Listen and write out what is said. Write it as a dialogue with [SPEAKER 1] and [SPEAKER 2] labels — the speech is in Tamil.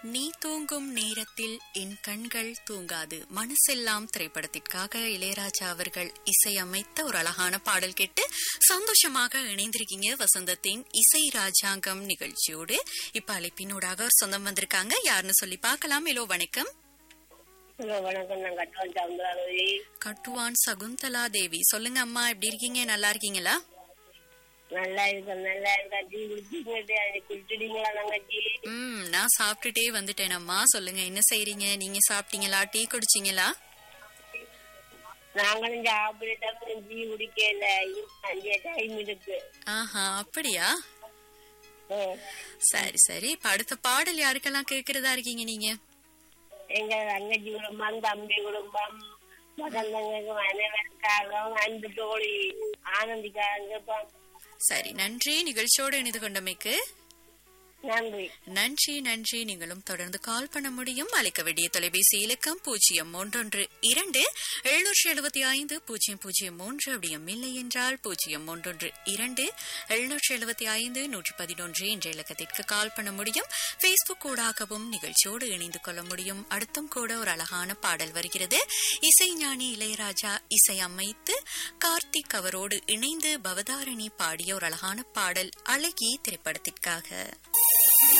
[SPEAKER 1] நீ தூங்கும் நேரத்தில் என் கண்கள் தூங்காது மனசெல்லாம் திரைப்படத்திற்காக இளையராஜா அவர்கள் இசையமைத்த ஒரு அழகான பாடல் கேட்டு சந்தோஷமாக இணைந்திருக்கீங்க வசந்தத்தின் இசை ராஜாங்கம் நிகழ்ச்சியோடு இப்ப அழைப்பினூடாக ஒரு சொந்தம் வந்திருக்காங்க யாருன்னு சொல்லி பார்க்கலாம் ஹலோ வணக்கம்
[SPEAKER 2] ஹலோ வணக்கம் நான் கட்டுவான் சவுந்தராவதி
[SPEAKER 1] கட்டுவான் சகுந்தலா தேவி சொல்லுங்க அம்மா எப்படி இருக்கீங்க நல்லா இருக்கீங்களா
[SPEAKER 2] நல்லா இருக்கேன் நல்லா இருக்கா டீ குடிச்சிட்டு அதை குடிச்சிட்டீங்களா தங்கச்சி
[SPEAKER 1] ம் நான் சாப்பிட்டுட்டே வந்துட்டேன் அம்மா சொல்லுங்க என்ன செய்றீங்க நீங்க சாப்பிட்டீங்களா டீ குடிச்சீங்களா
[SPEAKER 2] நாங்களும் சாப்பிட்டு டீ குடிக்கல அஞ்சு டைம் இருக்கு
[SPEAKER 1] ஆஹா அப்படியா
[SPEAKER 2] ம்.
[SPEAKER 1] சரி சரி இப்ப அடுத்த பாடல் யாருக்கெல்லாம் கேக்குறதா இருக்கீங்க நீங்க
[SPEAKER 2] எங்க தங்கச்சி குடும்பம் தம்பி குடும்பம் மகந்தங்களுக்கு மனைவருக்காக அன்பு தோழி ஆனந்திக்காக
[SPEAKER 1] சரி நன்றி நிகழ்ச்சியோடு இணைந்து கொண்டமைக்கு
[SPEAKER 2] நன்றி
[SPEAKER 1] நன்றி நன்றி நீங்களும் தொடர்ந்து கால் பண்ண முடியும் அழைக்க வேண்டிய தொலைபேசி இலக்கம் பூஜ்ஜியம் ஒன்றொன்று இரண்டு எழுநூற்றி எழுபத்தி ஐந்து பூஜ்ஜியம் பூஜ்ஜியம் மூன்று அப்படியும் இல்லை என்றால் பூஜ்ஜியம் ஒன்றொன்று இரண்டு எழுநூற்றி எழுபத்தி ஐந்து நூற்றி பதினொன்று என்ற இலக்கத்திற்கு கால் பண்ண முடியும் பேஸ்புக் ஊடாகவும் நிகழ்ச்சியோடு இணைந்து கொள்ள முடியும் அடுத்தும் கூட ஒரு அழகான பாடல் வருகிறது இசைஞானி இளையராஜா இசை அமைத்து கார்த்திக் அவரோடு இணைந்து பவதாரணி பாடிய ஒரு அழகான பாடல் அழகி திரைப்படத்திற்காக